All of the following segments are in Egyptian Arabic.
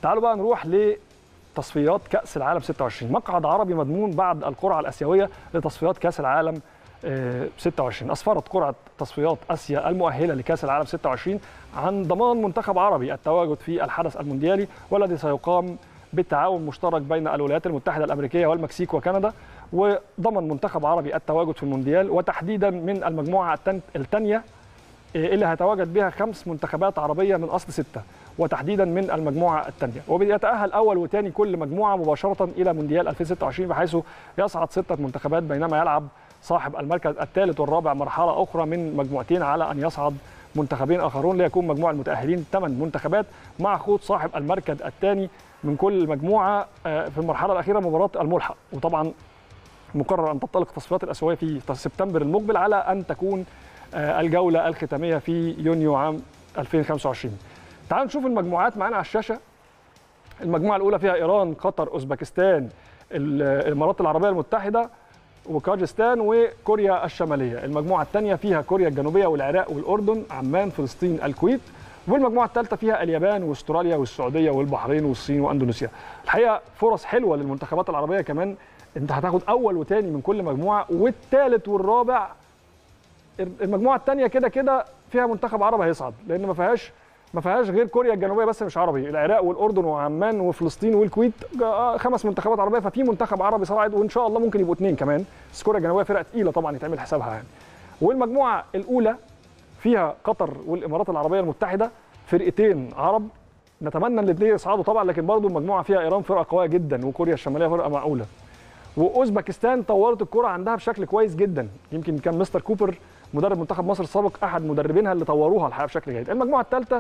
تعالوا بقى نروح لتصفيات كاس العالم 26 مقعد عربي مضمون بعد القرعه الاسيويه لتصفيات كاس العالم آه، 26 اسفرت قرعه تصفيات اسيا المؤهله لكاس العالم 26 عن ضمان منتخب عربي التواجد في الحدث المونديالي والذي سيقام بالتعاون مشترك بين الولايات المتحده الامريكيه والمكسيك وكندا وضمن منتخب عربي التواجد في المونديال وتحديدا من المجموعه الثانيه اللي هيتواجد بها خمس منتخبات عربيه من اصل سته وتحديدا من المجموعه الثانيه وبيتاهل اول وثاني كل مجموعه مباشره الى مونديال 2026 بحيث يصعد سته منتخبات بينما يلعب صاحب المركز الثالث والرابع مرحله اخرى من مجموعتين على ان يصعد منتخبين اخرون ليكون مجموع المتاهلين ثمان منتخبات مع خوض صاحب المركز الثاني من كل مجموعه آه، في المرحله الاخيره مباراه الملحق وطبعا مقرر ان تنطلق التصفيات الاسيويه في سبتمبر المقبل على ان تكون آه، الجوله الختاميه في يونيو عام 2025 تعالوا نشوف المجموعات معانا على الشاشه المجموعه الاولى فيها ايران قطر اوزبكستان الامارات العربيه المتحده وكاجستان وكوريا الشماليه المجموعه الثانيه فيها كوريا الجنوبيه والعراق والاردن عمان فلسطين الكويت والمجموعه الثالثه فيها اليابان واستراليا والسعوديه والبحرين والصين واندونيسيا الحقيقه فرص حلوه للمنتخبات العربيه كمان انت هتاخد اول وثاني من كل مجموعه والثالث والرابع المجموعه الثانيه كده كده فيها منتخب عربي هيصعد لان ما فيهاش ما فيهاش غير كوريا الجنوبيه بس مش عربي العراق والاردن وعمان وفلسطين والكويت آه، خمس منتخبات عربيه ففي منتخب عربي صاعد وان شاء الله ممكن يبقوا اثنين كمان بس كوريا الجنوبيه فرقه ثقيله طبعا يتعمل حسابها يعني والمجموعه الاولى فيها قطر والامارات العربيه المتحده فرقتين عرب نتمنى ان الاثنين يصعدوا طبعا لكن برضو المجموعه فيها ايران فرقه قويه جدا وكوريا الشماليه فرقه معقوله واوزبكستان طورت الكره عندها بشكل كويس جدا يمكن كان مستر كوبر مدرب منتخب مصر السابق احد مدربينها اللي طوروها الحقيقه بشكل جيد المجموعه الثالثه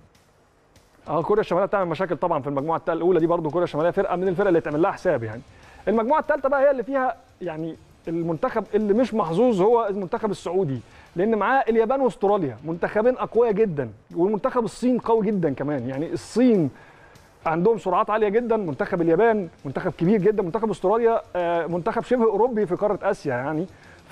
اه كوريا الشماليه بتعمل مشاكل طبعا في المجموعه التالتة الاولى دي برضو كوريا الشماليه فرقه من الفرق اللي تعمل لها حساب يعني المجموعه الثالثه بقى هي اللي فيها يعني المنتخب اللي مش محظوظ هو المنتخب السعودي لان معاه اليابان واستراليا منتخبين اقوياء جدا والمنتخب الصين قوي جدا كمان يعني الصين عندهم سرعات عاليه جدا منتخب اليابان منتخب كبير جدا منتخب استراليا آه، منتخب شبه اوروبي في قاره اسيا يعني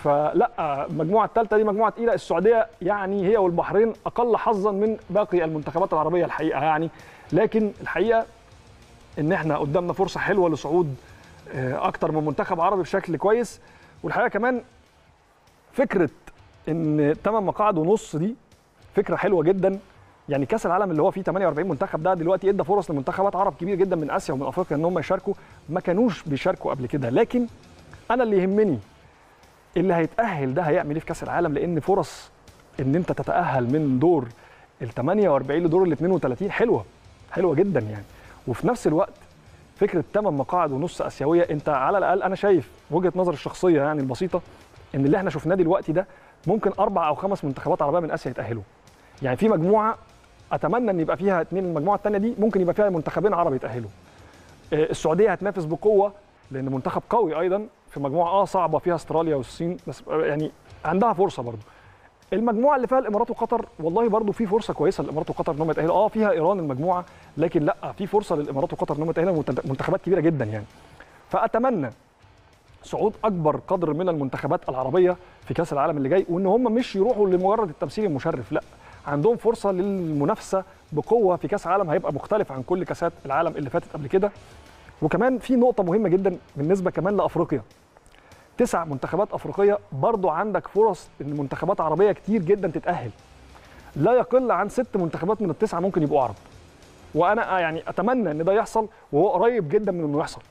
فلا المجموعه الثالثه دي مجموعه تقيله السعوديه يعني هي والبحرين اقل حظا من باقي المنتخبات العربيه الحقيقه يعني لكن الحقيقه ان احنا قدامنا فرصه حلوه لصعود آه، اكتر من منتخب عربي بشكل كويس والحقيقه كمان فكره ان 8 مقاعد ونص دي فكره حلوه جدا يعني كاس العالم اللي هو فيه 48 منتخب ده دلوقتي ادى فرص لمنتخبات عرب كبير جدا من اسيا ومن افريقيا ان هم يشاركوا ما كانوش بيشاركوا قبل كده لكن انا اللي يهمني اللي هيتاهل ده هيعمل ايه في كاس العالم لان فرص ان انت تتاهل من دور ال 48 لدور ال 32 حلوه حلوه جدا يعني وفي نفس الوقت فكره 8 مقاعد ونص اسيويه انت على الاقل انا شايف وجهه نظري الشخصيه يعني البسيطه ان اللي احنا شفناه دلوقتي ده ممكن اربع او خمس منتخبات عربيه من اسيا يتاهلوا يعني في مجموعه اتمنى ان يبقى فيها اثنين المجموعه الثانيه دي ممكن يبقى فيها منتخبين عرب يتاهلوا آه، السعوديه هتنافس بقوه لان منتخب قوي ايضا في مجموعه اه صعبه فيها استراليا والصين بس آه، يعني عندها فرصه برضو المجموعه اللي فيها الامارات وقطر والله برضو في فرصه كويسه للامارات وقطر ان هم يتاهلوا اه فيها ايران المجموعه لكن لا في فرصه للامارات وقطر ان هم يتاهلوا منت- منتخبات كبيره جدا يعني فاتمنى صعود اكبر قدر من المنتخبات العربيه في كاس العالم اللي جاي وان هم مش يروحوا لمجرد التمثيل المشرف لا عندهم فرصه للمنافسه بقوه في كاس عالم هيبقى مختلف عن كل كاسات العالم اللي فاتت قبل كده وكمان في نقطه مهمه جدا بالنسبه كمان لافريقيا تسع منتخبات افريقيه برضو عندك فرص ان منتخبات عربيه كتير جدا تتاهل لا يقل عن ست منتخبات من التسعه ممكن يبقوا عرب وانا يعني اتمنى ان ده يحصل وهو قريب جدا من انه يحصل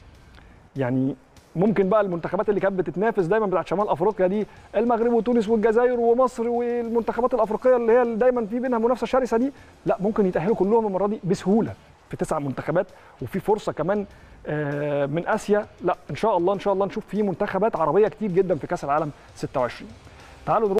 يعني ممكن بقى المنتخبات اللي كانت بتتنافس دايما بتاعت شمال افريقيا دي المغرب وتونس والجزائر ومصر والمنتخبات الافريقيه اللي هي دايما في بينها منافسه شرسه دي لا ممكن يتاهلوا كلهم المره دي بسهوله في تسع منتخبات وفي فرصه كمان آه، من اسيا لا ان شاء الله ان شاء الله نشوف في منتخبات عربيه كتير جدا في كاس العالم 26 تعالوا نروح